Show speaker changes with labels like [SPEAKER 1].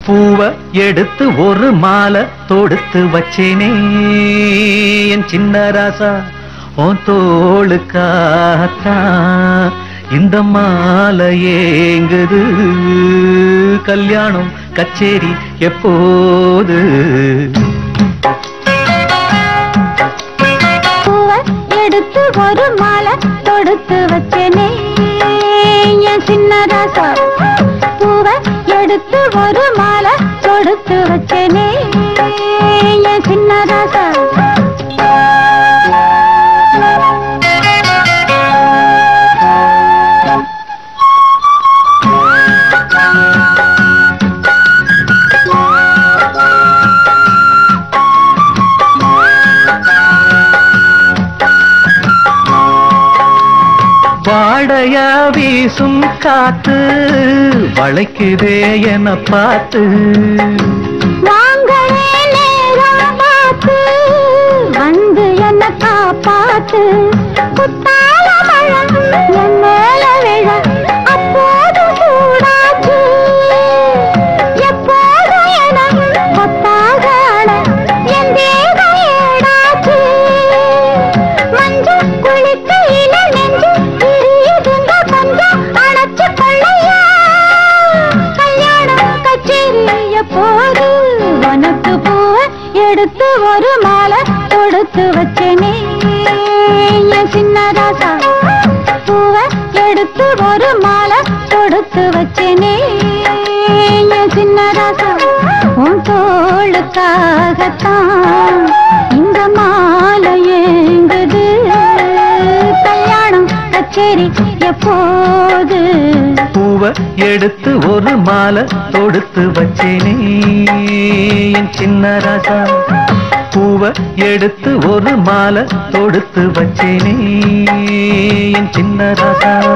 [SPEAKER 1] பூவ எடுத்து ஒரு மாலை தொடுத்து வச்சேனே என் சின்ன ராசா உன் தோளுக்காத்தான் இந்த மாலை ஏங்குது கல்யாணம் கச்சேரி எப்போது
[SPEAKER 2] பூவ எடுத்து ஒரு மாலை தொடுத்து வச்சேனே என் சின்ன ராசா பூவ எடுத்து ஒரு மாலை தொடுத்து வச்சேனே என் சின்ன ராசா
[SPEAKER 1] வாடையா வீசும் காத்து வளைக்குதே என பார்த்து
[SPEAKER 2] வாங்களே நேரம் பார்த்து வந்து என்ன காப்பாத்து குத்தால மழை என் மேல விழ அப்போது சூடாச்சு எப்போதும் என கொத்தாக அழ என் தேகம் ஏடாச்சு மஞ்சள் குளிக்கையில நெஞ்சு எரியுதுங்க கொஞ்சம் அணைச்சு கொள்ளையா கல்யாணம் கச்சேரி எப்போது உனக்கு பூவ எடுத்து ஒரு மாலை தொடுத்து வச்சேனே என் சின்ன ராசா பூவ எடுத்து ஒரு மாலை தொடுத்து வச்சேனே என் சின்ன ராசா உன் தோளுக்காகத்தான் இந்த மாலை ஏங்குது கல்யாணம் கச்சேரி எப்போது
[SPEAKER 1] பூவ எடுத்து ஒரு மாலை தொடுத்து வச்சேனே என் சின்ன ராசா பூவ எடுத்து ஒரு மாலை தொடுத்து வச்சேனே என் சின்ன ராசா